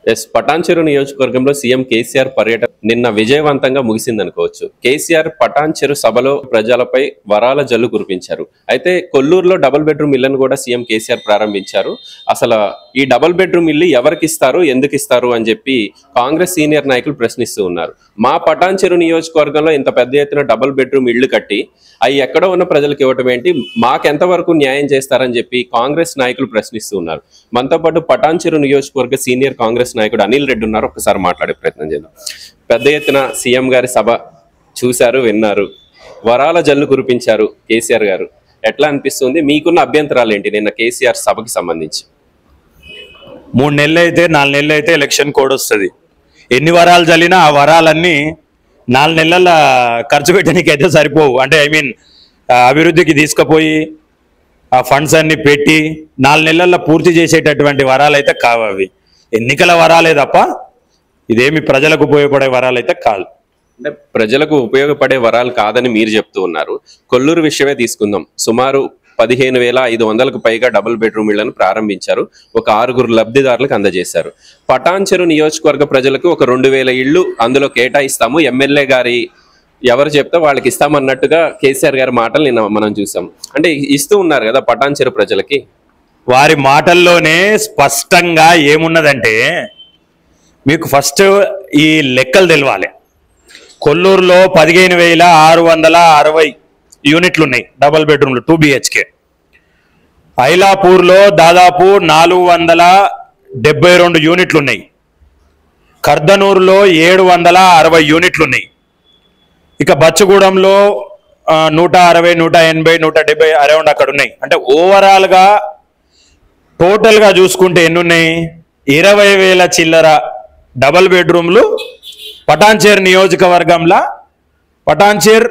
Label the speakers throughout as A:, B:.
A: yes Patancheru నియోజకవర్గంలో CM KCR పర్యటన నిన్న విజయవంతంగా ముగిసిందనుకోవచ్చు కేసీఆర్ పటాన్చెరు సభలో ప్రజలపై వరాల జల్లు కురిపించారు అయితే కొల్లూరులో డబుల్ బెడ్రూమ్ ఇళ్లను కూడా సీఎం కేసీఆర్ ప్రారంభించారు అసలు ఈ డబుల్ బెడ్రూమ్ ఇల్లు ఎవరికి ఇస్తారు ఎందుకు ఇస్తారు అని చెప్పి కాంగ్రెస్ సీనియర్ నాయకులు ప్రశ్నిస్తూ ఉన్నారు మా పటాన్చెరు నియోజకవర్గంలో ఇంత పెద్ద ఎత్తున డబుల్ బెడ్రూమ్ ఇళ్లు కట్టి అవి ఎక్కడో ఉన్న ప్రజలకు ఇవ్వటం ఏంటి మాకెంతవరకు న్యాయం చేస్తారని చెప్పి కాంగ్రెస్ నాయకులు ప్రశ్నిస్తూ ఉన్నారు మనతో పాటు పటాన్చెరు నియోజకవర్గ సీనియర్ కాంగ్రెస్ నాయకుడు అనిల్ రెడ్డి ఉన్నారు ఒకసారి మాట్లాడే ప్రయత్నం చేద్దాం పెద్ద ఎత్తున సీఎం గారి సభ చూశారు విన్నారు వరాల జల్లు కురిపించారు కేసీఆర్ గారు ఎట్లా అనిపిస్తుంది మీకున్న అభ్యంతరాలు ఏంటి నిన్న కేసీఆర్ సభకి సంబంధించి
B: మూడు నెలలు అయితే నాలుగు నెలలు అయితే ఎలక్షన్ కోడ్ వస్తుంది ఎన్ని వరాలు చల్లినా ఆ వరాలన్నీ నాలుగు నెలల ఖర్చు పెట్టడానికి అయితే సరిపోవు అంటే ఐ మీన్ అభివృద్ధికి తీసుకుపోయి ఆ ఫండ్స్ అన్ని పెట్టి నాలుగు నెలల్లో పూర్తి చేసేటటువంటి వరాలు అయితే కావు అవి ఎన్నికల వరాలే తప్ప ఇదేమి ప్రజలకు ఉపయోగపడే వరాలు అయితే కాదు
A: అంటే ప్రజలకు ఉపయోగపడే వరాలు కాదని మీరు చెప్తూ ఉన్నారు కొల్లూరు విషయమే తీసుకుందాం సుమారు పదిహేను వేల ఐదు వందలకు పైగా డబుల్ బెడ్రూమ్ ఇళ్లను ప్రారంభించారు ఒక ఆరుగురు లబ్ధిదారులకు అందజేశారు పటాన్చెరు నియోజకవర్గ ప్రజలకు ఒక రెండు వేల ఇళ్లు అందులో కేటాయిస్తాము ఎమ్మెల్యే గారి ఎవరు చెప్తే వాళ్ళకి ఇస్తామన్నట్టుగా కేసీఆర్ గారి మాటలు నిన్న మనం చూసాం అంటే ఇస్తూ ఉన్నారు కదా పటాన్చెరు ప్రజలకి
B: వారి మాటల్లోనే స్పష్టంగా ఏమున్నదంటే మీకు ఫస్ట్ ఈ లెక్కలు తెలవాలి కొల్లూరులో పదిహేను వేల ఆరు వందల అరవై యూనిట్లు ఉన్నాయి డబల్ బెడ్రూమ్లు టూ బిహెచ్కే ఐలాపూర్లో దాదాపు నాలుగు వందల డెబ్బై రెండు యూనిట్లు ఉన్నాయి కర్దనూరులో ఏడు వందల అరవై యూనిట్లు ఉన్నాయి ఇక బచ్చగూడెంలో ఆ, నూట అరవై నూట ఎనభై నూట డెబ్బై అరౌండ్ అక్కడ ఉన్నాయి అంటే ఓవరాల్గా టోటల్గా చూసుకుంటే ఎన్ని ఉన్నాయి ఇరవై వేల చిల్లర డబల్ బెడ్రూమ్లు పటాన్చేర్ నియోజకవర్గంలో పటాన్చేర్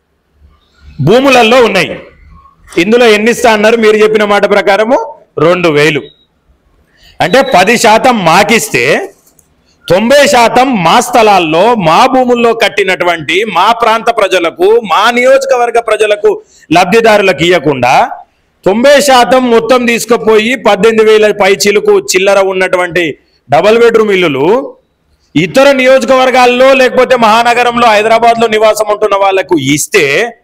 B: భూములలో ఉన్నాయి ఇందులో ఎన్ని ఇస్తా అన్నారు మీరు చెప్పిన మాట ప్రకారము రెండు వేలు అంటే పది శాతం మాకిస్తే తొంభై శాతం మా స్థలాల్లో మా భూముల్లో కట్టినటువంటి మా ప్రాంత ప్రజలకు మా నియోజకవర్గ ప్రజలకు లబ్ధిదారులకు ఇవ్వకుండా తొంభై శాతం మొత్తం తీసుకుపోయి పద్దెనిమిది వేల పై చిలుకు చిల్లర ఉన్నటువంటి డబల్ బెడ్రూమ్ ఇల్లులు ఇతర నియోజకవర్గాల్లో లేకపోతే మహానగరంలో హైదరాబాద్లో నివాసం ఉంటున్న వాళ్ళకు ఇస్తే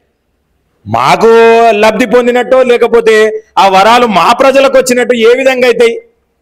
B: మాకు లబ్ధి పొందినట్టు లేకపోతే ఆ వరాలు మా ప్రజలకు వచ్చినట్టు ఏ విధంగా అవుతాయి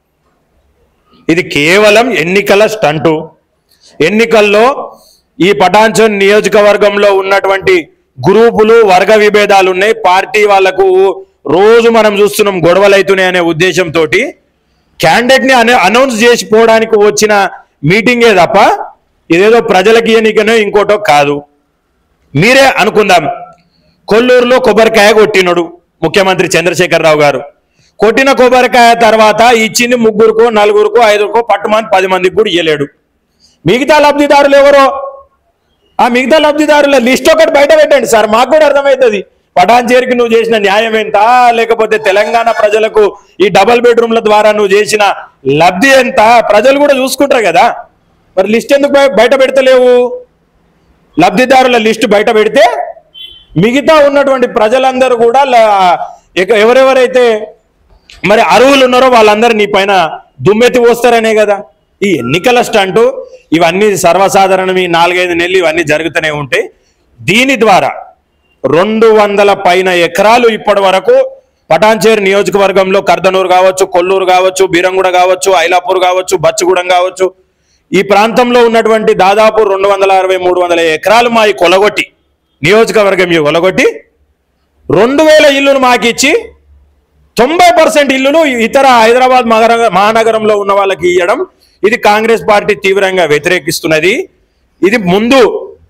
B: ఇది కేవలం ఎన్నికల స్టంటు ఎన్నికల్లో ఈ పటాన్చోన్ నియోజకవర్గంలో ఉన్నటువంటి గ్రూపులు వర్గ విభేదాలు ఉన్నాయి పార్టీ వాళ్లకు రోజు మనం చూస్తున్నాం గొడవలు అవుతున్నాయి అనే ఉద్దేశంతో క్యాండిడేట్ ని అనౌన్స్ చేసిపోవడానికి వచ్చిన మీటింగే తప్ప ఇదేదో ప్రజలకి ఎన్నికనో ఇంకోటో కాదు మీరే అనుకుందాం కొల్లూరులో కొబ్బరికాయ కొట్టినడు ముఖ్యమంత్రి చంద్రశేఖరరావు గారు కొట్టిన కొబ్బరికాయ తర్వాత ఇచ్చింది ముగ్గురుకో నలుగురుకో ఐదుగురుకో పట్టుమంది పది మందికి కూడా ఇయ్యలేడు మిగతా లబ్ధిదారులు ఎవరో ఆ మిగతా లబ్ధిదారుల లిస్ట్ ఒకటి బయట పెట్టండి సార్ మాకు కూడా అర్థమవుతుంది పటాన్చేరికి నువ్వు చేసిన న్యాయం ఎంత లేకపోతే తెలంగాణ ప్రజలకు ఈ డబల్ బెడ్రూమ్ల ద్వారా నువ్వు చేసిన లబ్ధి ఎంత ప్రజలు కూడా చూసుకుంటారు కదా మరి లిస్ట్ ఎందుకు బయ- బయట పెడతలేవు లబ్ధిదారుల లిస్టు బయట పెడితే మిగతా ఉన్నటువంటి ప్రజలందరూ కూడా ల- ఇక ఎవరెవరైతే మరి అరువులు ఉన్నారో వాళ్ళందరూ నీ పైన దుమ్మెత్తి పోస్తారనే కదా ఈ ఎన్నికల స్టంటు ఇవన్నీ సర్వసాధారణం ఈ నాలుగైదు నెలలు ఇవన్నీ జరుగుతూనే ఉంటాయి దీని ద్వారా రెండు వందల పైన ఎకరాలు ఇప్పటి వరకు పటాన్చేరు నియోజకవర్గంలో కర్దనూరు కావచ్చు కొల్లూరు కావచ్చు బీరంగూడ కావచ్చు ఐలాపూర్ కావచ్చు బచ్చగూడెం కావచ్చు ఈ ప్రాంతంలో ఉన్నటువంటి దాదాపు రెండు వందల అరవై మూడు వందల ఎకరాలు మా ఈ కొలగొట్టి నియోజకవర్గం ఈ కొలగొట్టి రెండు వేల ఇల్లును మాకిచ్చి తొంభై పర్సెంట్ ఇల్లులు ఇతర హైదరాబాద్ మహానగ- మహానగరంలో ఉన్న వాళ్ళకి ఇవ్వడం ఇది కాంగ్రెస్ పార్టీ తీవ్రంగా వ్యతిరేకిస్తున్నది ఇది ముందు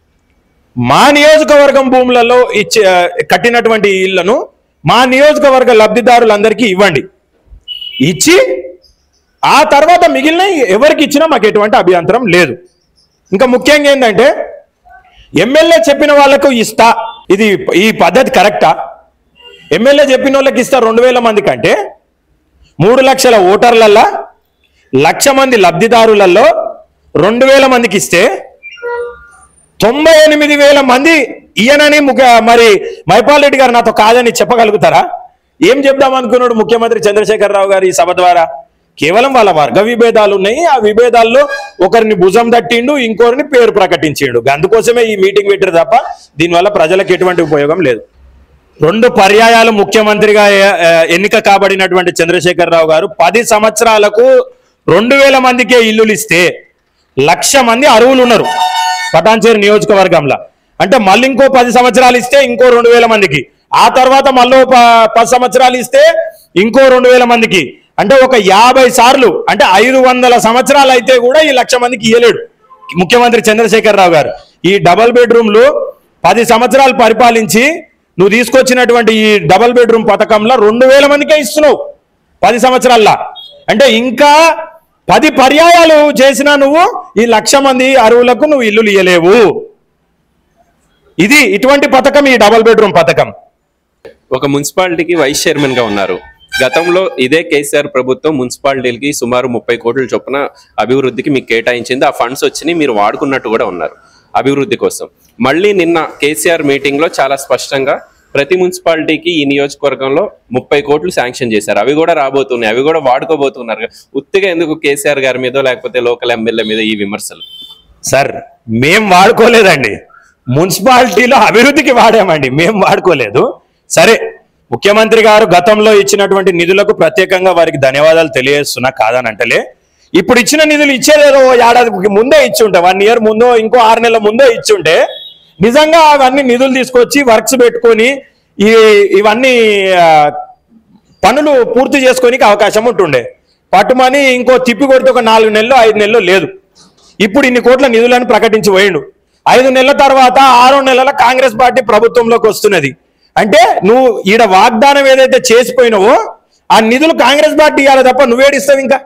B: మా నియోజకవర్గం భూములలో ఇచ్చే కట్టినటువంటి ఇళ్లను మా నియోజకవర్గ లబ్ధిదారులందరికీ ఇవ్వండి ఇచ్చి ఆ తర్వాత మిగిలిన ఎవరికి ఇచ్చినా మాకు ఎటువంటి అభ్యంతరం లేదు ఇంకా ముఖ్యంగా ఏంటంటే ఎమ్మెల్యే చెప్పిన వాళ్ళకు ఇస్తా ఇది ఈ పద్ధతి కరెక్టా ఎమ్మెల్యే చెప్పిన వాళ్ళకి ఇస్తా రెండు వేల మంది కంటే మూడు లక్షల ఓటర్లల్లో లక్ష మంది లబ్ధిదారులలో రెండు వేల మందికి ఇస్తే తొంభై ఎనిమిది వేల మంది ఈయనని ముఖ్య మరి మైపాల్ రెడ్డి గారు నాతో కాదని చెప్పగలుగుతారా ఏం చెప్దాం అనుకున్నాడు ముఖ్యమంత్రి చంద్రశేఖరరావు గారు ఈ సభ ద్వారా కేవలం వాళ్ళ వర్గ విభేదాలు ఉన్నాయి ఆ విభేదాల్లో ఒకరిని భుజం తట్టిండు ఇంకొకరిని పేరు ప్రకటించిండు అందుకోసమే ఈ మీటింగ్ పెట్టారు తప్ప దీనివల్ల ప్రజలకు ఎటువంటి ఉపయోగం లేదు రెండు పర్యాయాలు ముఖ్యమంత్రిగా ఏ- ఏ, ఎన్నిక కాబడినటువంటి చంద్రశేఖరరావు గారు పది సంవత్సరాలకు రెండు వేల మందికే ఇల్లులు ఇస్తే లక్ష మంది అరువులు ఉన్నారు పటాన్చేరు నియోజకవర్గంలో అంటే మళ్ళీ ఇంకో పది సంవత్సరాలు ఇస్తే ఇంకో రెండు వేల మందికి ఆ తర్వాత మళ్ళీ ఓ ప- పది సంవత్సరాలు ఇస్తే ఇంకో రెండు వేల మందికి అంటే ఒక యాభై సార్లు అంటే ఐదు వందల సంవత్సరాలు అయితే కూడా ఈ లక్ష మందికి ఇయ్యలేడు ముఖ్యమంత్రి చంద్రశేఖరరావు గారు ఈ డబల్ బెడ్రూమ్లు పది సంవత్సరాలు పరిపాలించి నువ్వు తీసుకొచ్చినటువంటి ఈ డబల్ బెడ్రూమ్ పథకంలో రెండు వేల మందికే ఇస్తున్నావు పది సంవత్సరాల్లో అంటే ఇంకా పది పర్యాయాలు చేసినా నువ్వు ఈ లక్ష మంది అరువులకు నువ్వు ఇల్లులు ఇయ్యలేవు ఇది ఇటువంటి పథకం ఈ డబల్ బెడ్రూమ్ పథకం
A: ఒక మున్సిపాలిటీకి వైస్ చైర్మన్ గా ఉన్నారు గతంలో ఇదే కేసీఆర్ ప్రభుత్వం మున్సిపాలిటీలకి సుమారు ముప్పై కోట్ల చొప్పున అభివృద్ధికి మీకు కేటాయించింది ఆ ఫండ్స్ వచ్చినాయి మీరు వాడుకున్నట్టు కూడా ఉన్నారు అభివృద్ధి కోసం మళ్ళీ నిన్న కేసీఆర్ మీటింగ్ లో చాలా స్పష్టంగా ప్రతి మున్సిపాలిటీకి ఈ నియోజకవర్గంలో ముప్పై కోట్లు శాంక్షన్ చేశారు అవి కూడా రాబోతున్నాయి అవి కూడా వాడుకోబోతున్నారు ఉత్తిగా ఎందుకు కేసీఆర్ గారి మీద లేకపోతే లోకల్ ఎమ్మెల్యే మీద ఈ విమర్శలు
B: సార్ మేం వాడుకోలేదండి మున్సిపాలిటీలో అభివృద్ధికి వాడామండి మేం వాడుకోలేదు సరే ముఖ్యమంత్రి గారు గతంలో ఇచ్చినటువంటి నిధులకు ప్రత్యేకంగా వారికి ధన్యవాదాలు తెలియజేస్తున్నా కాదని అంటలే ఇప్పుడు ఇచ్చిన నిధులు ఇచ్చేదేదో ఓ ఏడాదికి ముందే ఇచ్చుంటే వన్ ఇయర్ ముందో ఇంకో ఆరు నెలల ముందో ఇచ్చుంటే నిజంగా అవన్నీ నిధులు తీసుకొచ్చి వర్క్స్ పెట్టుకొని ఈ ఇవన్నీ ఆ, పనులు పూర్తి చేసుకోనికి అవకాశం ఉంటుండే పట్టుమని ఇంకో తిప్పి కొడితే ఒక నాలుగు నెలలు ఐదు నెలలు లేదు ఇప్పుడు ఇన్ని కోట్ల నిధులను ప్రకటించి పోయిండు ఐదు నెలల తర్వాత ఆరో నెలల కాంగ్రెస్ పార్టీ ప్రభుత్వంలోకి వస్తున్నది అంటే నువ్వు ఈడ వాగ్దానం ఏదైతే చేసిపోయినావో ఆ నిధులు కాంగ్రెస్ పార్టీ ఇవ్వాలి తప్ప నువ్వేడిస్తావు ఇంకా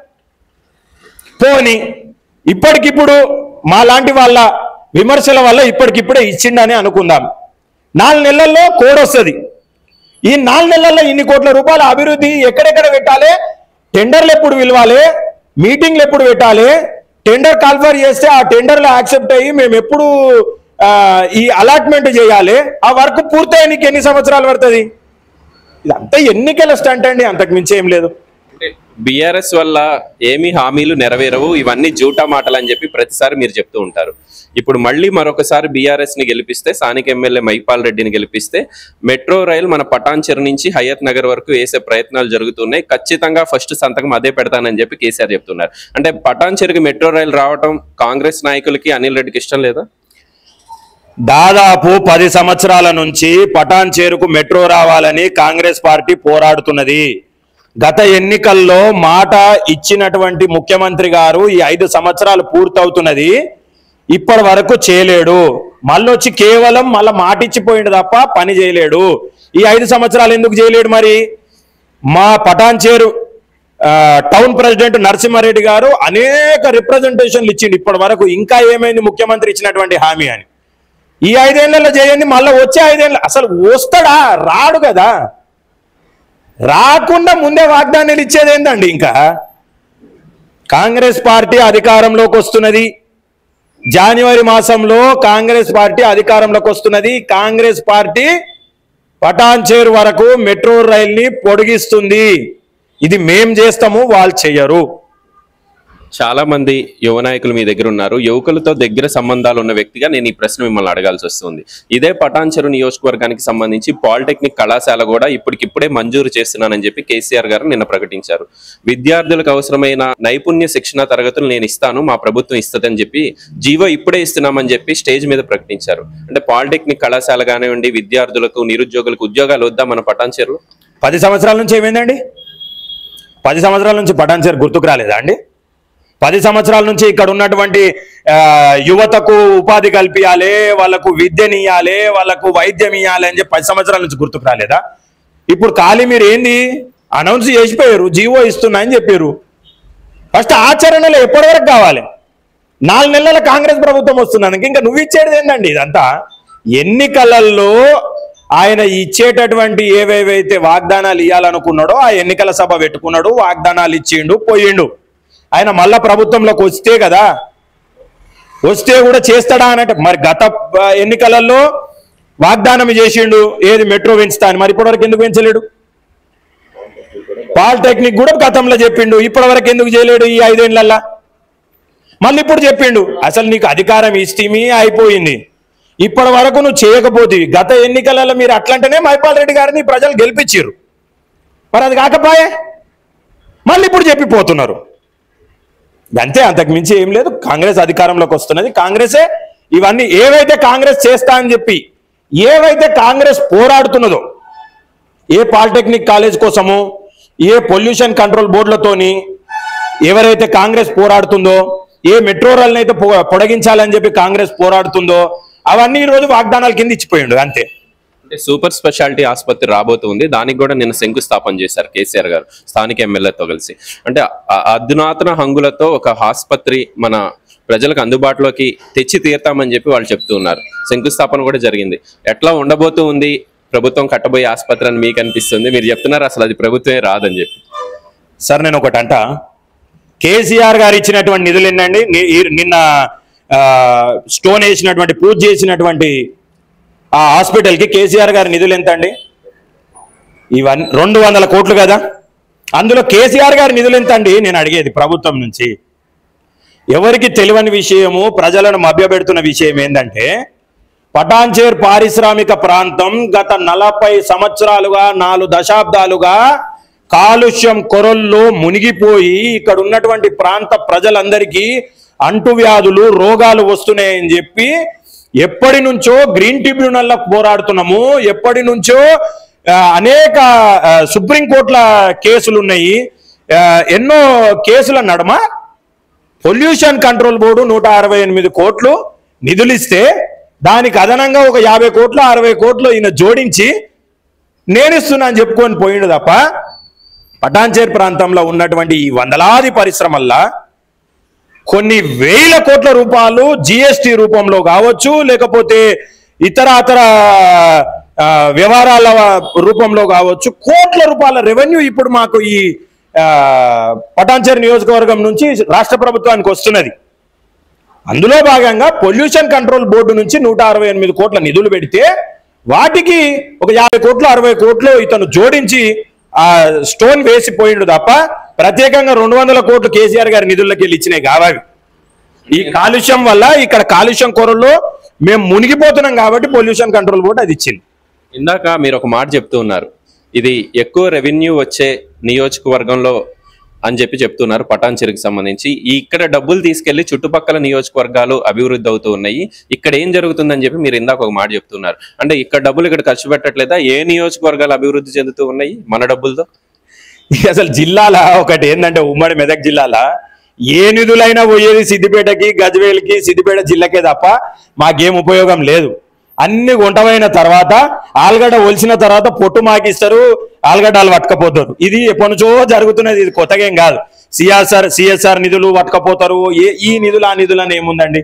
B: పోని ఇప్పటికిప్పుడు మా లాంటి వాళ్ళ విమర్శల వల్ల ఇప్పటికిప్పుడే ఇచ్చిండని అనుకుందాం నాలుగు నెలల్లో కోడ్ వస్తుంది ఈ నాలుగు నెలల్లో ఇన్ని కోట్ల రూపాయల అభివృద్ధి ఎక్కడెక్కడ పెట్టాలి టెండర్లు ఎప్పుడు పిలవాలి మీటింగ్లు ఎప్పుడు పెట్టాలి టెండర్ కాల్ఫర్ చేస్తే ఆ టెండర్లు యాక్సెప్ట్ అయ్యి మేము ఎప్పుడు ఆ, ఈ అలాట్మెంట్ చేయాలి ఆ వర్క్ పూర్తయ్యనికి ఎన్ని సంవత్సరాలు పడుతుంది ఇదంతా ఎన్నికల స్టంట్ అండి అంతకు మించి ఏం లేదు
A: అంటే బీఆర్ఎస్ వల్ల ఏమి హామీలు నెరవేరవు ఇవన్నీ జూటా మాటలు అని చెప్పి ప్రతిసారి మీరు చెప్తూ ఉంటారు ఇప్పుడు మళ్ళీ మరొకసారి బీఆర్ఎస్ ని గెలిపిస్తే స్థానిక ఎమ్మెల్యే మైపాల్ రెడ్డిని గెలిపిస్తే మెట్రో రైల్ మన పటాన్చెరు నుంచి హయత్ నగర్ వరకు వేసే ప్రయత్నాలు జరుగుతున్నాయి ఖచ్చితంగా ఫస్ట్ సంతకం అదే పెడతానని చెప్పి కేసీఆర్ చెప్తున్నారు అంటే పటాన్చెరుకి మెట్రో రైల్ రావటం కాంగ్రెస్ నాయకులకి అనిల్ రెడ్డికి ఇష్టం లేదా
B: దాదాపు పది సంవత్సరాల నుంచి పటాన్ చేరుకు మెట్రో రావాలని కాంగ్రెస్ పార్టీ పోరాడుతున్నది గత ఎన్నికల్లో మాట ఇచ్చినటువంటి ముఖ్యమంత్రి గారు ఈ ఐదు సంవత్సరాలు పూర్తవుతున్నది ఇప్పటి వరకు చేయలేడు మళ్ళొచ్చి కేవలం మళ్ళా మాట ఇచ్చిపోయిండు తప్ప పని చేయలేడు ఈ ఐదు సంవత్సరాలు ఎందుకు చేయలేడు మరి మా పటాన్చేరు ఆ, టౌన్ ప్రెసిడెంట్ నరసింహారెడ్డి గారు అనేక రిప్రజెంటేషన్లు ఇచ్చిండు ఇప్పటి వరకు ఇంకా ఏమైంది ముఖ్యమంత్రి ఇచ్చినటువంటి హామీ అని ఈ ఐదేళ్లలో చేయండి మళ్ళీ వచ్చే ఐదేళ్ళు అసలు వస్తాడా రాడు కదా రాకుండా ముందే వాగ్దానాలు ఇచ్చేది ఏందండి ఇంకా కాంగ్రెస్ పార్టీ అధికారంలోకి వస్తున్నది జనవరి మాసంలో కాంగ్రెస్ పార్టీ అధికారంలోకి వస్తున్నది కాంగ్రెస్ పార్టీ పటాన్చేరు వరకు మెట్రో రైల్ని పొడిగిస్తుంది ఇది మేం చేస్తాము వాళ్ళు చెయ్యరు
A: చాలా మంది యువ నాయకులు మీ దగ్గర ఉన్నారు యువకులతో దగ్గర సంబంధాలు ఉన్న వ్యక్తిగా నేను ఈ ప్రశ్న మిమ్మల్ని అడగాల్సి వస్తుంది ఇదే పటాన్చెరు నియోజకవర్గానికి సంబంధించి పాలిటెక్నిక్ కళాశాల కూడా ఇప్పటికిప్పుడే మంజూరు చేస్తున్నానని చెప్పి కేసీఆర్ గారు నిన్న ప్రకటించారు విద్యార్థులకు అవసరమైన నైపుణ్య శిక్షణ తరగతులు నేను ఇస్తాను మా ప్రభుత్వం ఇస్తుందని చెప్పి జీవో ఇప్పుడే ఇస్తున్నామని చెప్పి స్టేజ్ మీద ప్రకటించారు అంటే పాలిటెక్నిక్ కళాశాల కానివ్వండి విద్యార్థులకు నిరుద్యోగులకు ఉద్యోగాలు వద్దా మన పటాన్చెరులో
B: పది సంవత్సరాల నుంచి ఏమైందండి పది సంవత్సరాల నుంచి పటాన్చేరు గుర్తుకు రాలేదా అండి పది సంవత్సరాల నుంచి ఇక్కడ ఉన్నటువంటి ఆ, యువతకు ఉపాధి కల్పించాలి వాళ్ళకు విద్యనియాలి వాళ్ళకు వైద్యం ఇవ్వాలి అని చెప్పి పది సంవత్సరాల నుంచి గుర్తుకు రాలేదా ఇప్పుడు ఖాళీ మీరు ఏంది అనౌన్స్ చేసిపోయారు జీవో ఇస్తున్నా అని చెప్పారు ఫస్ట్ ఆచరణలో ఎప్పటి వరకు కావాలి నాలుగు నెలల కాంగ్రెస్ ప్రభుత్వం వస్తున్నందుకు ఇంకా నువ్వు ఇచ్చేది ఏందండి ఇదంతా ఎన్నికలలో ఆయన ఇచ్చేటటువంటి ఏవేవైతే వాగ్దానాలు ఇవ్వాలనుకున్నాడో ఆ ఎన్నికల సభ పెట్టుకున్నాడు వాగ్దానాలు ఇచ్చిండు పోయిండు ఆయన మళ్ళా ప్రభుత్వంలోకి వస్తే కదా వస్తే కూడా చేస్తాడా అన్నట్టు మరి గత ఆ, ఎన్నికలలో వాగ్దానం చేసిండు ఏది మెట్రో పెంచుతా అని మరి ఇప్పటివరకు ఎందుకు పెంచలేడు పాలిటెక్నిక్ కూడా గతంలో చెప్పిండు ఇప్పటి వరకు ఎందుకు చేయలేడు ఈ ఐదేళ్లల్లా మళ్ళీ ఇప్పుడు చెప్పిండు అసలు నీకు అధికారం ఇస్తేమి అయిపోయింది ఇప్పటి వరకు నువ్వు చేయకపోతే గత ఎన్నికలలో మీరు అట్లంటేనే మైపాల్ రెడ్డి గారిని ప్రజలు గెలిపించారు మరి అది కాకపోయే మళ్ళీ ఇప్పుడు చెప్పిపోతున్నారు అంతే అంతకు మించి ఏం లేదు కాంగ్రెస్ అధికారంలోకి వస్తున్నది కాంగ్రెసే ఇవన్నీ ఏవైతే కాంగ్రెస్ చేస్తా అని చెప్పి ఏవైతే కాంగ్రెస్ పోరాడుతున్నదో ఏ పాలిటెక్నిక్ కాలేజ్ కోసము ఏ పొల్యూషన్ కంట్రోల్ బోర్డులతోని ఎవరైతే కాంగ్రెస్ పోరాడుతుందో ఏ మెట్రో రైల్ని అయితే పొ- పొడిగించాలని చెప్పి కాంగ్రెస్ పోరాడుతుందో అవన్నీ ఈ రోజు వాగ్దానాల కింద ఇచ్చిపోయిండు అంతే
A: అంటే సూపర్ స్పెషాలిటీ ఆసుపత్రి రాబోతుంది దానికి కూడా నిన్న శంకుస్థాపన చేశారు కేసీఆర్ గారు స్థానిక ఎమ్మెల్యేతో కలిసి అంటే ఆ అధునాతన హంగులతో ఒక ఆసుపత్రి మన ప్రజలకు అందుబాటులోకి తెచ్చి తీరుతామని చెప్పి వాళ్ళు చెప్తూ ఉన్నారు శంకుస్థాపన కూడా జరిగింది ఎట్లా ఉండబోతూ ఉంది ప్రభుత్వం కట్టబోయే ఆసుపత్రి అని మీకు అనిపిస్తుంది మీరు చెప్తున్నారు అసలు అది ప్రభుత్వమే రాదని చెప్పి
B: సార్ నేను ఒకటి అంట కేసీఆర్ గారు ఇచ్చినటువంటి నిధులు ఏంటండి ని- ఈ- నిన్న ఆ, స్టోన్ వేసినటువంటి పూజ చేసినటువంటి ఆ హాస్పిటల్కి కేసీఆర్ గారి నిధులు ఎంత అండి ఇవన్నీ రెండు వందల కోట్లు కదా అందులో కేసీఆర్ గారి నిధులు ఎంత అండి నేను అడిగేది ప్రభుత్వం నుంచి ఎవరికి తెలియని విషయము ప్రజలను మభ్యపెడుతున్న విషయం ఏంటంటే పటాన్చేర్ పారిశ్రామిక ప్రాంతం గత నలభై సంవత్సరాలుగా నాలుగు దశాబ్దాలుగా కాలుష్యం కొరల్లో మునిగిపోయి ఇక్కడ ఉన్నటువంటి ప్రాంత ప్రజలందరికీ అంటువ్యాధులు రోగాలు వస్తున్నాయని చెప్పి ఎప్పటి నుంచో గ్రీన్ ట్రిబ్యునల్లో పోరాడుతున్నాము ఎప్పటి నుంచో ఆ, అనేక ఆ, సుప్రీంకోర్టుల కేసులు ఉన్నాయి ఆ, ఎన్నో కేసుల నడుమ పొల్యూషన్ కంట్రోల్ బోర్డు నూట అరవై ఎనిమిది కోట్లు నిధులిస్తే దానికి అదనంగా ఒక యాభై కోట్లు అరవై కోట్లు ఈయన జోడించి నేను ఇస్తున్నా అని చెప్పుకొని పోయిండు తప్ప పటాన్చేర్ ప్రాంతంలో ఉన్నటువంటి ఈ వందలాది పరిశ్రమల్లా కొన్ని వేల కోట్ల రూపాయలు జిఎస్టి రూపంలో కావచ్చు లేకపోతే ఇతర ఇతర ఆ, వ్యవహారాల రూపంలో కావచ్చు కోట్ల రూపాయల రెవెన్యూ ఇప్పుడు మాకు ఈ ఆ, పటాన్చేరు నియోజకవర్గం నుంచి రాష్ట్ర ప్రభుత్వానికి వస్తున్నది అందులో భాగంగా పొల్యూషన్ కంట్రోల్ బోర్డు నుంచి నూట అరవై ఎనిమిది కోట్ల నిధులు పెడితే వాటికి ఒక యాభై కోట్లు అరవై కోట్లు ఇతను జోడించి ఆ స్టోన్ వేసిపోయిండు తప్ప ప్రత్యేకంగా రెండు వందల కోట్లు కేసీఆర్ గారి నిధుల్లోకి వెళ్ళి ఇచ్చినాయి కావాలి ఈ కాలుష్యం వల్ల ఇక్కడ కాలుష్యం కొరల్లో మేము మునిగిపోతున్నాం కాబట్టి పొల్యూషన్ కంట్రోల్ బోర్డు అది ఇచ్చింది
A: ఇందాక మీరు ఒక మాట చెప్తూ ఉన్నారు ఇది ఎక్కువ రెవెన్యూ వచ్చే నియోజకవర్గంలో అని చెప్పి చెప్తున్నారు పటాన్చెరుకి సంబంధించి ఈ ఇక్కడ డబ్బులు తీసుకెళ్లి చుట్టుపక్కల నియోజకవర్గాలు అభివృద్ధి అవుతూ ఉన్నాయి ఇక్కడ ఏం జరుగుతుందని చెప్పి మీరు ఇందాక ఒక మాట చెప్తున్నారు అంటే ఇక్కడ డబ్బులు ఇక్కడ ఖర్చు పెట్టట్లేదా ఏ నియోజకవర్గాలు అభివృద్ధి చెందుతూ ఉన్నాయి మన డబ్బులతో
B: ఇక అసలు జిల్లాల ఒకటి ఏంటంటే ఉమ్మడి మెదక్ జిల్లాల ఏ నిధులైనా పోయేది సిద్దిపేటకి గజ్వేల్కి సిద్దిపేట జిల్లాకే తప్ప మాకేం ఉపయోగం లేదు అన్ని గుంటమైన తర్వాత ఆలుగడ్డ ఒలిసిన తర్వాత పొట్టు మాకిస్తారు ఆలుగడ్డలు పట్టుకపోతారు ఇది ఎప్పటి నుంచో జరుగుతున్నది ఇది కొత్తగా ఏం కాదు సిఆర్ఆర్ సిఎస్ఆర్ నిధులు పట్టుకపోతారు ఏ ఈ నిధులు ఆ నిధులు అని ఏముందండి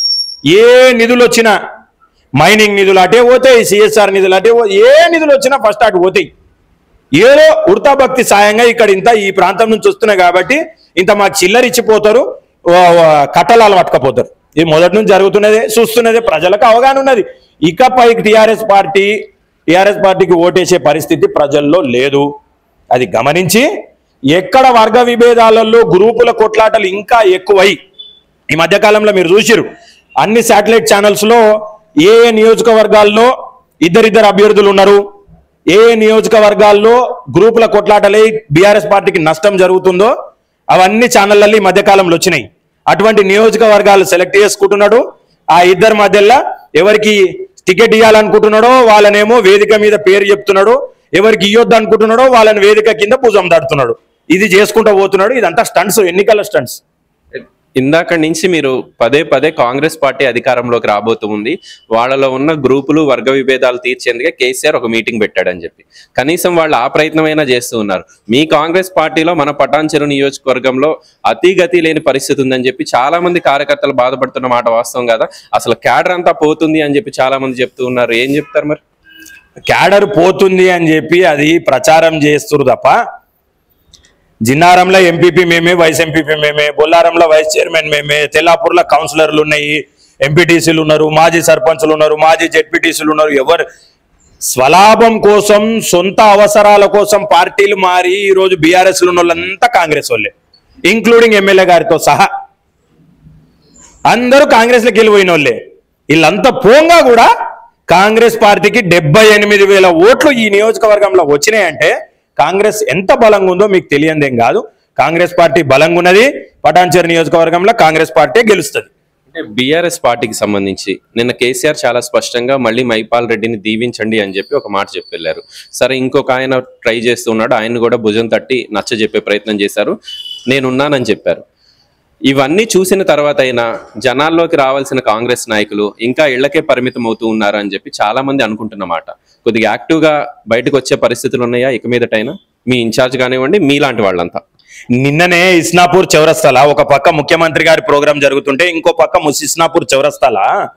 B: ఏ నిధులు వచ్చినా మైనింగ్ నిధులు అటే పోతాయి సిఎస్ఆర్ నిధులు అటే పో- ఏ నిధులు వచ్చినా ఫస్ట్ అటు పోతాయి ఏదో ఉడతా భక్తి సాయంగా ఇక్కడ ఇంత ఈ ప్రాంతం నుంచి వస్తున్నాయి కాబట్టి ఇంత మాకు చిల్లర ఇచ్చిపోతారు ఓ- ఓ కట్టలాలు పట్టుకపోతారు ఇది మొదటి నుంచి జరుగుతున్నదే చూస్తున్నదే ప్రజలకు అవగాహన ఉన్నది ఇకపై టిఆర్ఎస్ పార్టీ టిఆర్ఎస్ పార్టీకి ఓటేసే పరిస్థితి ప్రజల్లో లేదు అది గమనించి ఎక్కడ వర్గ విభేదాలలో గ్రూపుల కొట్లాటలు ఇంకా ఎక్కువై ఈ మధ్య కాలంలో మీరు చూసిరు అన్ని శాటిలైట్ ఛానల్స్ లో ఏ ఏ నియోజకవర్గాల్లో ఇద్దరిద్దరు అభ్యర్థులు ఉన్నారు ఏ ఏ నియోజకవర్గాల్లో గ్రూపుల కొట్లాటలై బీఆర్ఎస్ పార్టీకి నష్టం జరుగుతుందో అవన్నీ ఛానళ్ళల్లో ఈ మధ్య కాలంలో వచ్చినాయి అటువంటి నియోజకవర్గాలు సెలెక్ట్ చేసుకుంటున్నాడు ఆ ఇద్దరి మధ్యలో ఎవరికి టికెట్ ఇవ్వాలనుకుంటున్నాడో వాళ్ళనేమో వేదిక మీద పేరు చెప్తున్నాడు ఎవరికి ఇవ్వద్దు అనుకుంటున్నాడో వాళ్ళని వేదిక కింద భుజం దాడుతున్నాడు ఇది చేసుకుంటూ పోతున్నాడు ఇదంతా స్టంట్స్ ఎన్నికల స్టంట్స్
A: ఇందాక నుంచి మీరు పదే పదే కాంగ్రెస్ పార్టీ అధికారంలోకి రాబోతుంది వాళ్ళలో ఉన్న గ్రూపులు వర్గ విభేదాలు తీర్చేందుకే కేసీఆర్ ఒక మీటింగ్ పెట్టాడని చెప్పి కనీసం వాళ్ళు ఆ ప్రయత్నమైనా చేస్తూ ఉన్నారు మీ కాంగ్రెస్ పార్టీలో మన పటాన్చెరు నియోజకవర్గంలో అతి గతి లేని పరిస్థితి ఉందని చెప్పి చాలా మంది కార్యకర్తలు బాధపడుతున్న మాట వాస్తవం కదా అసలు క్యాడర్ అంతా పోతుంది అని చెప్పి చాలా మంది చెప్తూ ఉన్నారు ఏం చెప్తారు మరి
B: క్యాడర్ పోతుంది అని చెప్పి అది ప్రచారం చేస్తురు తప్ప జిన్నారంలో ఎంపీపీ మేమే వైస్ ఎంపీపీ మేమే బొల్లారంలో వైస్ చైర్మన్ మేమే తెల్లాపూర్లో కౌన్సిలర్లు ఉన్నాయి ఎంపీటీసీలు ఉన్నారు మాజీ సర్పంచ్లు ఉన్నారు మాజీ జెడ్పీటీసీలు ఉన్నారు ఎవరు స్వలాభం కోసం సొంత అవసరాల కోసం పార్టీలు మారి ఈరోజు బీఆర్ఎస్ ఉన్న వాళ్ళంతా కాంగ్రెస్ వాళ్ళే ఇంక్లూడింగ్ ఎమ్మెల్యే గారితో సహా అందరూ కాంగ్రెస్లోకి వెళ్ళిపోయిన వాళ్ళే వీళ్ళంతా పోంగా కూడా కాంగ్రెస్ పార్టీకి డెబ్బై ఎనిమిది వేల ఓట్లు ఈ నియోజకవర్గంలో వచ్చినాయంటే కాంగ్రెస్ ఎంత బలంగా ఉందో మీకు తెలియందేం కాదు కాంగ్రెస్ పార్టీ బలంగా ఉన్నది పటాన్చేరు నియోజకవర్గంలో కాంగ్రెస్ పార్టీ గెలుస్తుంది
A: అంటే బీఆర్ఎస్ పార్టీకి సంబంధించి నిన్న కేసీఆర్ చాలా స్పష్టంగా మళ్ళీ మైపాల్ రెడ్డిని దీవించండి అని చెప్పి ఒక మాట చెప్పి వెళ్ళారు సరే ఇంకొక ఆయన ట్రై చేస్తున్నాడు ఆయన కూడా భుజం తట్టి నచ్చ చెప్పే ప్రయత్నం చేశారు నేనున్నానని చెప్పారు ఇవన్నీ చూసిన తర్వాత అయినా జనాల్లోకి రావాల్సిన కాంగ్రెస్ నాయకులు ఇంకా ఇళ్లకే పరిమితం అవుతూ ఉన్నారు అని చెప్పి చాలా మంది అనుకుంటున్నమాట కొద్దిగా యాక్టివ్గా బయటకు వచ్చే పరిస్థితులు ఉన్నాయా ఇక మీదటైనా మీ ఇన్ఛార్జ్ కానివ్వండి మీలాంటి వాళ్ళంతా
B: నిన్ననే ఇస్నాపూర్ చౌరస్తాల ఒక పక్క ముఖ్యమంత్రి గారి ప్రోగ్రాం జరుగుతుంటే ఇంకో పక్క ముస్ ఇస్నాపూర్ చౌరస్తాల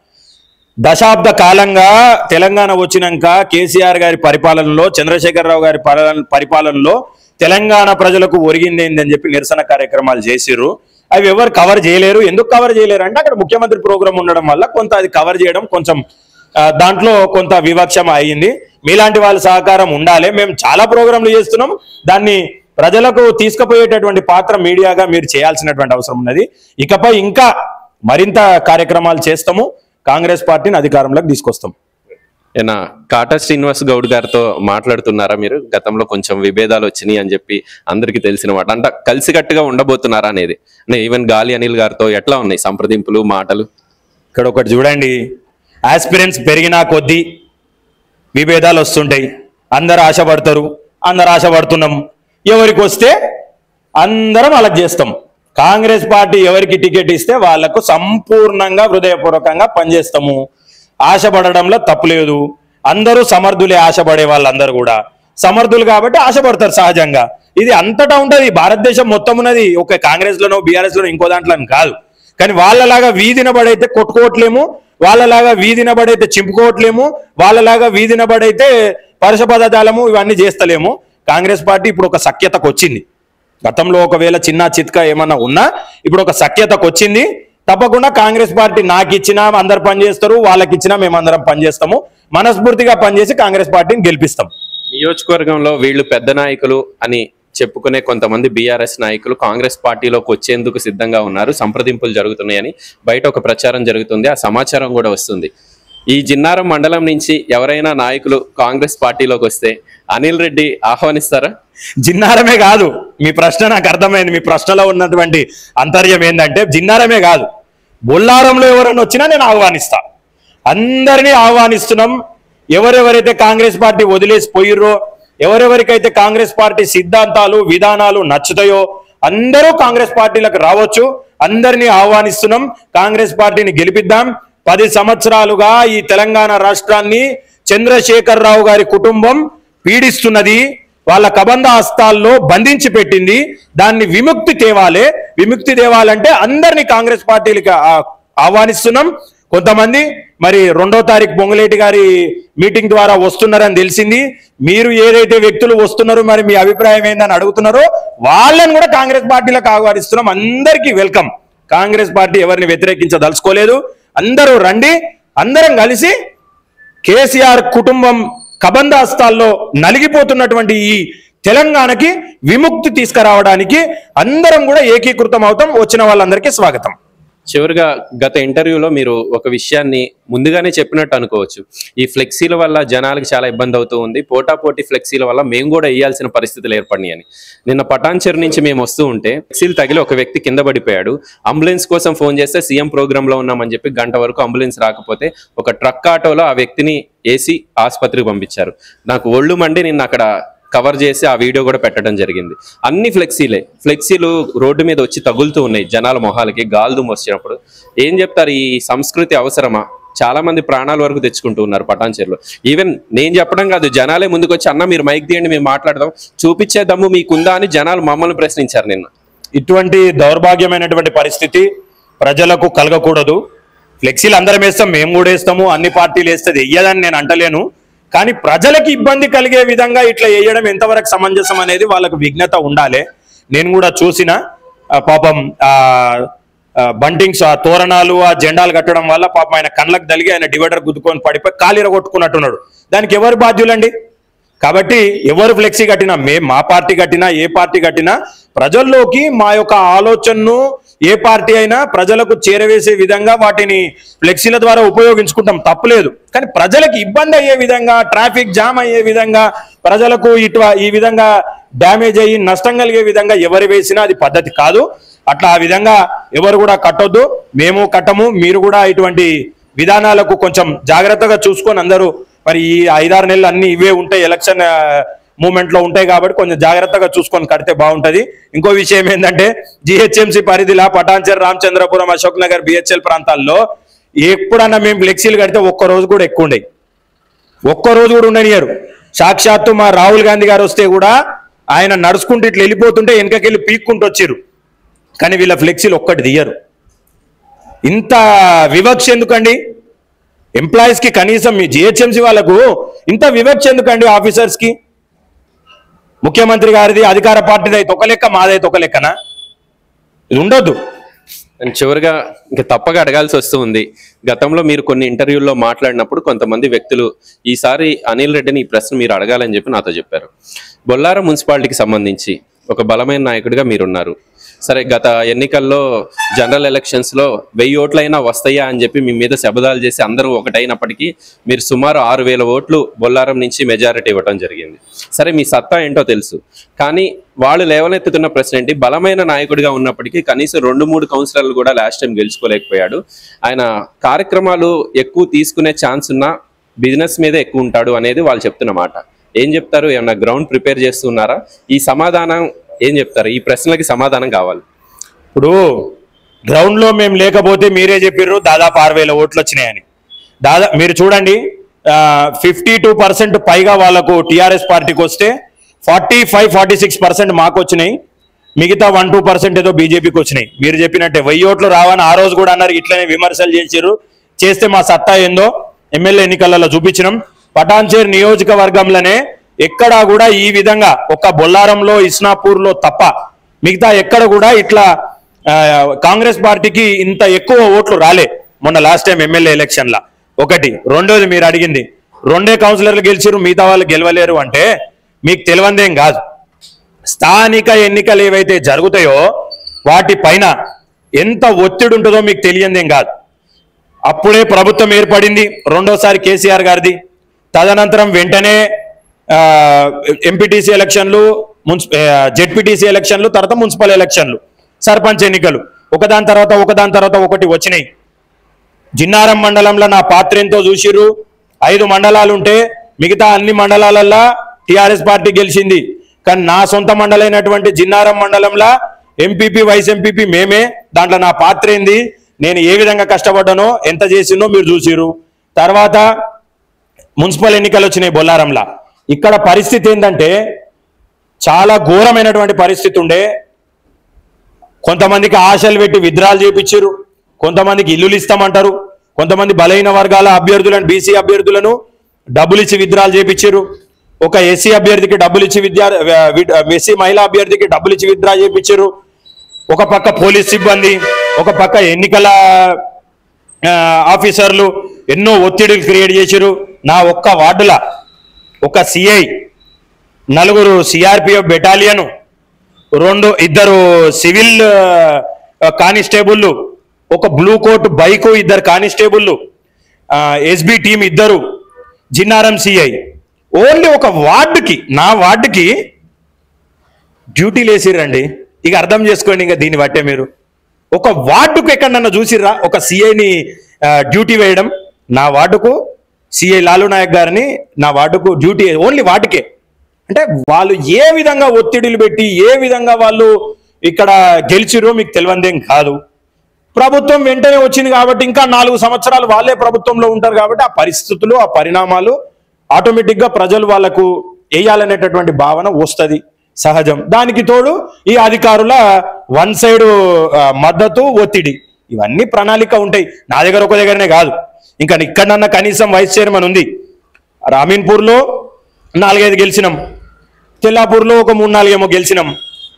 B: దశాబ్ద కాలంగా తెలంగాణ వచ్చినాక కేసీఆర్ గారి పరిపాలనలో చంద్రశేఖరరావు గారి పాలన- పరిపాలనలో తెలంగాణ ప్రజలకు ఒరిగింది ఏందని చెప్పి నిరసన కార్యక్రమాలు చేసిర్రు అవి ఎవరు కవర్ చేయలేరు ఎందుకు కవర్ చేయలేరు అంటే అక్కడ ముఖ్యమంత్రి ప్రోగ్రాం ఉండడం వల్ల కొంత అది కవర్ చేయడం కొంచెం ఆ, దాంట్లో కొంత వివక్షం అయ్యింది మీలాంటి వాళ్ళ సహకారం ఉండాలి మేము చాలా ప్రోగ్రాంలు చేస్తున్నాం దాన్ని ప్రజలకు తీసుకుపోయేటటువంటి పాత్ర మీడియాగా మీరు చేయాల్సినటువంటి అవసరం ఉన్నది ఇకపై ఇంకా మరింత కార్యక్రమాలు చేస్తాము కాంగ్రెస్ పార్టీని అధికారంలోకి తీసుకొస్తాం
A: ఏనా కాటా శ్రీనివాస్ గౌడ్ గారితో మాట్లాడుతున్నారా మీరు గతంలో కొంచెం విభేదాలు వచ్చినాయి అని చెప్పి అందరికీ తెలిసిన మాట అంటే కలిసికట్టుగా ఉండబోతున్నారా అనేది అంటే ఈవెన్ గాలి అనిల్ గారితో ఎట్లా ఉన్నాయి సంప్రదింపులు మాటలు
B: ఇక్కడ ఒకటి చూడండి ఆస్పిరెన్స్ పెరిగినా కొద్దీ విభేదాలు వస్తుంటాయి అందరు ఆశపడతారు అందరు ఆశపడుతున్నాం ఎవరికి వస్తే అందరం అలా చేస్తాం కాంగ్రెస్ పార్టీ ఎవరికి టికెట్ ఇస్తే వాళ్లకు సంపూర్ణంగా హృదయపూర్వకంగా పనిచేస్తాము ఆశపడడంలో తప్పులేదు అందరూ సమర్థులే ఆశపడే వాళ్ళందరూ కూడా సమర్థులు కాబట్టి ఆశపడతారు సహజంగా ఇది అంతటా ఉంటది భారతదేశం మొత్తం ఉన్నది ఒక కాంగ్రెస్ లోనో బీఆర్ఎస్ లోనో ఇంకో దాంట్లో అని కాదు కానీ వాళ్ళలాగా వీధిన పడైతే కొట్టుకోవట్లేము వాళ్ళలాగా వీధిన పడైతే చింపుకోవట్లేము వాళ్ళలాగా వీధిన పడైతే పరుష పదజాలము ఇవన్నీ చేస్తలేము కాంగ్రెస్ పార్టీ ఇప్పుడు ఒక సఖ్యతకు వచ్చింది గతంలో ఒకవేళ చిన్న చిత్క ఏమన్నా ఉన్నా ఇప్పుడు ఒక సఖ్యతకు వచ్చింది తప్పకుండా కాంగ్రెస్ పార్టీ నాకు ఇచ్చినా అందరు పనిచేస్తారు వాళ్ళకి ఇచ్చినా మేము అందరం పనిచేస్తాము మనస్ఫూర్తిగా పనిచేసి కాంగ్రెస్ పార్టీని గెలిపిస్తాం
A: నియోజకవర్గంలో వీళ్ళు పెద్ద నాయకులు అని చెప్పుకునే కొంతమంది బీఆర్ఎస్ నాయకులు కాంగ్రెస్ పార్టీలోకి వచ్చేందుకు సిద్ధంగా ఉన్నారు సంప్రదింపులు జరుగుతున్నాయని బయట ఒక ప్రచారం జరుగుతుంది ఆ సమాచారం కూడా వస్తుంది ఈ జిన్నారం మండలం నుంచి ఎవరైనా నాయకులు కాంగ్రెస్ పార్టీలోకి వస్తే అనిల్ రెడ్డి ఆహ్వానిస్తారా
B: జిన్నారమే కాదు మీ ప్రశ్న నాకు అర్థమైంది మీ ప్రశ్నలో ఉన్నటువంటి అంతర్యం ఏంటంటే జిన్నారమే కాదు బొల్లారంలో ఎవరైనా వచ్చినా నేను ఆహ్వానిస్తా అందరినీ ఆహ్వానిస్తున్నాం ఎవరెవరైతే కాంగ్రెస్ పార్టీ వదిలేసి పోయిర్రో ఎవరెవరికైతే కాంగ్రెస్ పార్టీ సిద్ధాంతాలు విధానాలు నచ్చుతాయో అందరూ కాంగ్రెస్ పార్టీలకు రావచ్చు అందరినీ ఆహ్వానిస్తున్నాం కాంగ్రెస్ పార్టీని గెలిపిద్దాం పది సంవత్సరాలుగా ఈ తెలంగాణ రాష్ట్రాన్ని చంద్రశేఖర్ రావు గారి కుటుంబం పీడిస్తున్నది వాళ్ళ కబంధ హస్తాల్లో బంధించి పెట్టింది దాన్ని విముక్తి తేవాలి విముక్తి తేవాలంటే అందరినీ కాంగ్రెస్ పార్టీలకి ఆ- ఆహ్వానిస్తున్నాం కొంతమంది మరి రెండో తారీఖు పొంగులేటి గారి మీటింగ్ ద్వారా వస్తున్నారని తెలిసింది మీరు ఏదైతే వ్యక్తులు వస్తున్నారో మరి మీ అభిప్రాయం ఏందని అడుగుతున్నారో వాళ్ళని కూడా కాంగ్రెస్ పార్టీలకు ఆహ్వానిస్తున్నాం అందరికీ వెల్కమ్ కాంగ్రెస్ పార్టీ ఎవరిని వ్యతిరేకించదలుచుకోలేదు అందరూ రండి అందరం కలిసి కేసీఆర్ కుటుంబం కబంధాస్తాల్లో నలిగిపోతున్నటువంటి ఈ తెలంగాణకి విముక్తి తీసుకురావడానికి అందరం కూడా ఏకీకృతం అవుతాం వచ్చిన వాళ్ళందరికీ స్వాగతం
A: చివరిగా గత ఇంటర్వ్యూలో మీరు ఒక విషయాన్ని ముందుగానే చెప్పినట్టు అనుకోవచ్చు ఈ ఫ్లెక్సీల వల్ల జనాలకు చాలా ఇబ్బంది అవుతూ ఉంది పోటాపోటీ ఫ్లెక్సీల వల్ల మేము కూడా వేయాల్సిన పరిస్థితులు ఏర్పడినాయి అని నిన్న పటాన్చెరు నుంచి మేము వస్తూ ఉంటే ఫ్లెక్సీలు తగిలి ఒక వ్యక్తి కింద పడిపోయాడు అంబులెన్స్ కోసం ఫోన్ చేస్తే సీఎం ప్రోగ్రామ్ లో ఉన్నామని చెప్పి గంట వరకు అంబులెన్స్ రాకపోతే ఒక ట్రక్ ఆటోలో ఆ వ్యక్తిని వేసి ఆసుపత్రికి పంపించారు నాకు ఒళ్ళు మండి నిన్న అక్కడ కవర్ చేసి ఆ వీడియో కూడా పెట్టడం జరిగింది అన్ని ఫ్లెక్సీలే ఫ్లెక్సీలు రోడ్డు మీద వచ్చి తగులుతూ ఉన్నాయి జనాల మొహాలకి గాల్దుమ్ వచ్చినప్పుడు ఏం చెప్తారు ఈ సంస్కృతి అవసరమా చాలా మంది ప్రాణాల వరకు తెచ్చుకుంటూ ఉన్నారు పటాన్చేరులో ఈవెన్ నేను చెప్పడం కాదు జనాలే ముందుకు వచ్చి అన్న మీరు మైక్ తీయండి మేము మాట్లాడదాం చూపించే దమ్ము మీకుందా అని జనాలు మమ్మల్ని ప్రశ్నించారు నిన్న
B: ఇటువంటి దౌర్భాగ్యమైనటువంటి పరిస్థితి ప్రజలకు కలగకూడదు ఫ్లెక్సీలు అందరం వేస్తాం మేము కూడా వేస్తాము అన్ని పార్టీలు వేస్తుంది వెయ్యదని నేను అంటలేను కానీ ప్రజలకు ఇబ్బంది కలిగే విధంగా ఇట్లా వేయడం ఎంతవరకు సమంజసం అనేది వాళ్ళకు విఘ్నత ఉండాలి నేను కూడా చూసిన ఆ, పాపం ఆ ఆ, బంటింగ్స్ ఆ తోరణాలు ఆ జెండాలు కట్టడం వల్ల పాపం ఆయన కళ్ళకు తలిగి ఆయన డివైడర్ గుద్దుకొని పడిపోయి కాలిర కొట్టుకున్నట్టున్నాడు దానికి ఎవరు బాధ్యులండి కాబట్టి ఎవరు ఫ్లెక్సీ కట్టినా మేము మా పార్టీ కట్టినా ఏ పార్టీ కట్టినా ప్రజల్లోకి మా యొక్క ఆలోచనను ఏ పార్టీ అయినా ప్రజలకు చేరవేసే విధంగా వాటిని ఫ్లెక్సీల ద్వారా ఉపయోగించుకుంటాం తప్పులేదు కానీ ప్రజలకు ఇబ్బంది అయ్యే విధంగా ట్రాఫిక్ జామ్ అయ్యే విధంగా ప్రజలకు ఇటు ఈ విధంగా డ్యామేజ్ అయ్యి నష్టం కలిగే విధంగా ఎవరు వేసినా అది పద్ధతి కాదు అట్లా ఆ విధంగా ఎవరు కూడా కట్టొద్దు మేము కట్టము మీరు కూడా ఇటువంటి విధానాలకు కొంచెం జాగ్రత్తగా చూసుకొని అందరూ మరి ఈ ఐదారు నెలలు అన్ని ఇవే ఉంటాయి ఎలక్షన్ మూమెంట్ లో ఉంటాయి కాబట్టి కొంచెం జాగ్రత్తగా చూసుకొని కడితే బాగుంటది ఇంకో విషయం ఏంటంటే జిహెచ్ఎంసీ పరిధిలో పటాన్చర్ రామచంద్రపురం అశోక్ నగర్ బిహెచ్ఎల్ ప్రాంతాల్లో ఎప్పుడన్నా మేము ఫ్లెక్సీలు కడితే ఒక్క రోజు కూడా ఎక్కువ ఉండేవి ఒక్క రోజు కూడా ఉండనియరు సాక్షాత్తు మా రాహుల్ గాంధీ గారు వస్తే కూడా ఆయన నడుచుకుంటూ ఇట్లా వెళ్ళిపోతుంటే వెనకకెళ్ళి పీక్కుంటూ వచ్చారు కానీ వీళ్ళ ఫ్లెక్సీలు ఒక్కటి తీయరు ఇంత వివక్ష ఎందుకండి ఎంప్లాయీస్ కి కనీసం మీ జిహెచ్ఎంసీ వాళ్ళకు ఇంత వివక్ష ఎందుకండి ఆఫీసర్స్ కి ముఖ్యమంత్రి గారిది అధికార పార్టీది అయితే ఒక లెక్క మాదైతే ఒక లెక్కనా ఇది ఉండొద్దు
A: అండ్ చివరిగా ఇంకా తప్పగా అడగాల్సి వస్తూ ఉంది గతంలో మీరు కొన్ని ఇంటర్వ్యూల్లో మాట్లాడినప్పుడు కొంతమంది వ్యక్తులు ఈసారి అనిల్ రెడ్డిని ఈ ప్రశ్న మీరు అడగాలని చెప్పి నాతో చెప్పారు బొల్లారం మున్సిపాలిటీకి సంబంధించి ఒక బలమైన నాయకుడిగా మీరున్నారు సరే గత ఎన్నికల్లో జనరల్ ఎలక్షన్స్ లో వెయ్యి ఓట్లైనా వస్తాయా అని చెప్పి మీ మీద శబదాలు చేసి అందరూ ఒకటైనప్పటికీ మీరు సుమారు ఆరు వేల ఓట్లు బొల్లారం నుంచి మెజారిటీ ఇవ్వడం జరిగింది సరే మీ సత్తా ఏంటో తెలుసు కానీ వాళ్ళు లేవనెత్తుతున్న ప్రశ్న ఏంటి బలమైన నాయకుడిగా ఉన్నప్పటికీ కనీసం రెండు మూడు కౌన్సిలర్లు కూడా లాస్ట్ టైం గెలుచుకోలేకపోయాడు ఆయన కార్యక్రమాలు ఎక్కువ తీసుకునే ఛాన్స్ ఉన్నా బిజినెస్ మీదే ఎక్కువ ఉంటాడు అనేది వాళ్ళు చెప్తున్న మాట ఏం చెప్తారు ఏమన్నా గ్రౌండ్ ప్రిపేర్ చేస్తున్నారా ఈ సమాధానం ఏం చెప్తారు ఈ ప్రశ్నలకి సమాధానం కావాలి
B: ఇప్పుడు గ్రౌండ్ లో మేము లేకపోతే మీరే చెప్పిర్రు దాదాపు ఆరు వేల ఓట్లు వచ్చినాయని దాదా మీరు చూడండి ఫిఫ్టీ టూ పర్సెంట్ పైగా వాళ్ళకు టిఆర్ఎస్ పార్టీకి వస్తే forty five forty six percent మాకు వచ్చినాయి మిగతా వన్ టూ పర్సెంట్ ఏదో బీజేపీకి వచ్చినాయి మీరు చెప్పినట్టే వెయ్యి ఓట్లు రావని ఆ రోజు కూడా అన్నారు ఇట్లనే విమర్శలు చేసిర్రు చేస్తే మా సత్తా ఏందో ఎమ్మెల్యే ఎన్నికలలో చూపించినాం పటాన్చేరు నియోజకవర్గంలోనే ఎక్కడా కూడా ఈ విధంగా ఒక బొల్లారంలో ఇస్నాపూర్లో తప్ప మిగతా ఎక్కడ కూడా ఇట్లా ఆ, కాంగ్రెస్ పార్టీకి ఇంత ఎక్కువ ఓట్లు రాలే మొన్న లాస్ట్ టైం ఎమ్మెల్యే ఎలక్షన్ లా ఒకటి రెండోది మీరు అడిగింది రెండే కౌన్సిలర్లు గెలిచిరు మిగతా వాళ్ళు గెలవలేరు అంటే మీకు తెలియందేం కాదు స్థానిక ఎన్నికలు ఏవైతే జరుగుతాయో వాటి పైన ఎంత ఒత్తిడి ఉంటుందో మీకు తెలియందేం కాదు అప్పుడే ప్రభుత్వం ఏర్పడింది రెండోసారి కేసీఆర్ గారిది తదనంతరం వెంటనే ఎంపీటీసీ ఎలక్షన్లు మున్సి జెడ్పీటీసీ ఎలక్షన్లు తర్వాత మున్సిపల్ ఎలక్షన్లు సర్పంచ్ ఎన్నికలు ఒకదాని తర్వాత ఒకదాని తర్వాత ఒకటి వచ్చినాయి జిన్నారం మండలంలో నా పాత్ర ఎంతో చూసిర్రు ఐదు మండలాలు ఉంటే మిగతా అన్ని మండలాలల్లో టిఆర్ఎస్ పార్టీ గెలిచింది కానీ నా సొంత మండలైనటువంటి జిన్నారం మండలంలో ఎంపీపీ వైస్ ఎంపీపీ మేమే దాంట్లో నా పాత్ర ఏంది నేను ఏ విధంగా కష్టపడ్డానో ఎంత చేసిందో మీరు చూసిర్రు తర్వాత మున్సిపల్ ఎన్నికలు వచ్చినాయి బొల్లారంలా ఇక్కడ పరిస్థితి ఏంటంటే చాలా ఘోరమైనటువంటి పరిస్థితి ఉండే కొంతమందికి ఆశలు పెట్టి విద్రాలు చేపించారు కొంతమందికి ఇల్లులు ఇస్తామంటారు కొంతమంది బలహీన వర్గాల అభ్యర్థులను బీసీ అభ్యర్థులను డబ్బులు ఇచ్చి విద్రాలు చేపించారు ఒక ఎస్సీ అభ్యర్థికి డబ్బులు ఇచ్చి విద్యా ఎస్సీ మహిళా అభ్యర్థికి డబ్బులు ఇచ్చి విత్డ్రా చేపించారు ఒక పక్క పోలీస్ సిబ్బంది ఒక పక్క ఎన్నికల ఆ, ఆఫీసర్లు ఎన్నో ఒత్తిడిలు క్రియేట్ చేశారు నా ఒక్క వార్డుల ఒక సిఐ నలుగురు సిఆర్పిఎఫ్ బెటాలియన్ రెండు ఇద్దరు సివిల్ ఆ, కానిస్టేబుల్ ఒక బ్లూ కోట్ బైకు ఇద్దరు కానిస్టేబుల్ ఎస్బి టీం ఇద్దరు జిన్నారం సిఐ ఓన్లీ ఒక వార్డుకి నా వార్డుకి డ్యూటీలు వేసిర్రండి ఇక అర్థం చేసుకోండి ఇంకా దీన్ని బట్టే మీరు ఒక వార్డుకు ఎక్కడన్నా చూసిర్రా ఒక సిఐని డ్యూటీ వేయడం నా వార్డుకు సిఐ లాలు నాయక్ గారిని నా వార్డుకు డ్యూటీ ఓన్లీ వాటికే అంటే వాళ్ళు ఏ విధంగా ఒత్తిడిలు పెట్టి ఏ విధంగా వాళ్ళు ఇక్కడ గెలిచిరో మీకు తెలియందేం కాదు ప్రభుత్వం వెంటనే వచ్చింది కాబట్టి ఇంకా నాలుగు సంవత్సరాలు వాళ్ళే ప్రభుత్వంలో ఉంటారు కాబట్టి ఆ పరిస్థితులు ఆ పరిణామాలు ఆటోమేటిక్ గా ప్రజలు వాళ్ళకు వేయాలనేటటువంటి భావన వస్తది సహజం దానికి తోడు ఈ అధికారుల వన్ సైడ్ మద్దతు ఒత్తిడి ఇవన్నీ ప్రణాళిక ఉంటాయి నా దగ్గర ఒక దగ్గరనే కాదు ఇంకా ఇక్కడన్నా కనీసం వైస్ చైర్మన్ ఉంది రామీన్పూర్లో నాలుగైదు గెలిచినాం తెల్లాపూర్లో ఒక మూడు నాలుగేమో గెలిచినాం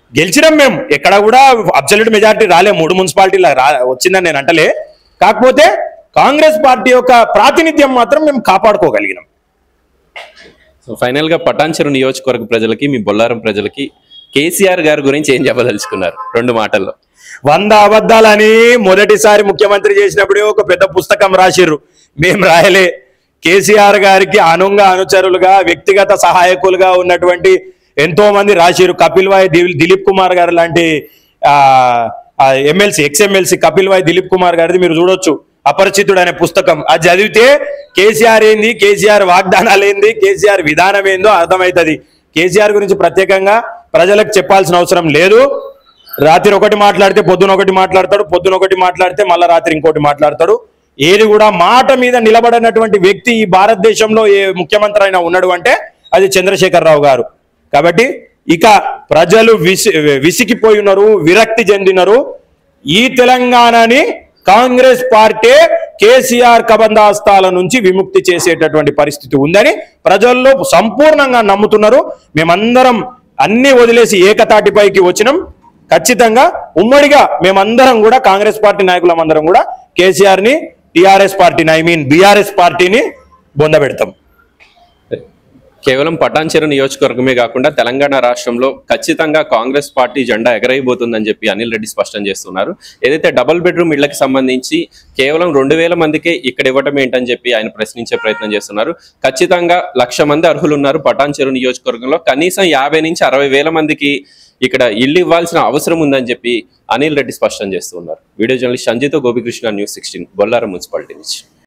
B: గెలిచినాం మేము ఎక్కడ కూడా అబ్సల్యూట్ మెజారిటీ రాలే మూడు మున్సిపాలిటీలు రా వచ్చిందని నేను అంటలే కాకపోతే కాంగ్రెస్ పార్టీ యొక్క ప్రాతినిధ్యం మాత్రం మేము కాపాడుకోగలిగినాం
A: సో ఫైనల్ గా పటాన్చెరు నియోజకవర్గ ప్రజలకి మీ బొల్లారం ప్రజలకి కేసీఆర్ గారి గురించి ఏం చెప్పదలుచుకున్నారు రెండు మాటల్లో
B: వంద అబద్ధాలని మొదటిసారి ముఖ్యమంత్రి చేసినప్పుడే ఒక పెద్ద పుస్తకం రాసిర్రు మేము రాయలే కేసీఆర్ గారికి అనుంగ అనుచరులుగా వ్యక్తిగత సహాయకులుగా ఉన్నటువంటి ఎంతో మంది రాసిర్రు కపిల్ వాయ్ దిల్- దిలీప్ కుమార్ గారు లాంటి ఎమ్మెల్సీ ఎక్స్ ఎమ్మెల్సీ కపిల్ వాయ్ దిలీప్ కుమార్ గారిది మీరు చూడొచ్చు అపరిచితుడు అనే పుస్తకం అది చదివితే కేసీఆర్ ఏంది కేసీఆర్ వాగ్దానాలు ఏంది కేసీఆర్ విధానం ఏందో అర్థమవుతుంది కేసీఆర్ గురించి ప్రత్యేకంగా ప్రజలకు చెప్పాల్సిన అవసరం లేదు రాత్రి ఒకటి మాట్లాడితే పొద్దున ఒకటి మాట్లాడతాడు పొద్దున ఒకటి మాట్లాడితే మళ్ళా రాత్రి ఇంకోటి మాట్లాడతాడు ఏది కూడా మాట మీద నిలబడినటువంటి వ్యక్తి ఈ భారతదేశంలో ఏ ముఖ్యమంత్రి అయినా ఉన్నాడు అంటే అది చంద్రశేఖరరావు గారు కాబట్టి ఇక ప్రజలు విసి విసిగిపోయి ఉన్నారు విరక్తి చెందినారు ఈ తెలంగాణని కాంగ్రెస్ పార్టీ కేసీఆర్ కబంధాస్తాల నుంచి విముక్తి చేసేటటువంటి పరిస్థితి ఉందని ప్రజల్లో సంపూర్ణంగా నమ్ముతున్నారు మేమందరం అన్ని వదిలేసి ఏకతాటిపైకి వచ్చినాం ఖచ్చితంగా ఉమ్మడిగా మేమందరం కూడా కాంగ్రెస్ పార్టీ నాయకులం అందరం కూడా కేసీఆర్ ని టిఆర్ఎస్ పార్టీని ఐ మీన్ బీఆర్ఎస్ పార్టీని బొందబెడతాం
A: కేవలం పటాన్చెరు నియోజకవర్గమే కాకుండా తెలంగాణ రాష్ట్రంలో ఖచ్చితంగా కాంగ్రెస్ పార్టీ జెండా ఎగరైపోతుందని చెప్పి అనిల్ రెడ్డి స్పష్టం చేస్తున్నారు ఏదైతే డబుల్ బెడ్రూమ్ ఇళ్లకి సంబంధించి కేవలం రెండు వేల మందికే ఇక్కడ ఇవ్వటం ఏంటని చెప్పి ఆయన ప్రశ్నించే ప్రయత్నం చేస్తున్నారు ఖచ్చితంగా లక్ష మంది అర్హులు ఉన్నారు పటాన్చెరు నియోజకవర్గంలో కనీసం యాభై నుంచి అరవై వేల మందికి ఇక్కడ ఇల్లు ఇవ్వాల్సిన అవసరం ఉందని చెప్పి అనిల్ రెడ్డి స్పష్టం చేస్తున్నారు video journalist Sanjitha Gopikrishna news sixteen Bollaram municipality నుంచి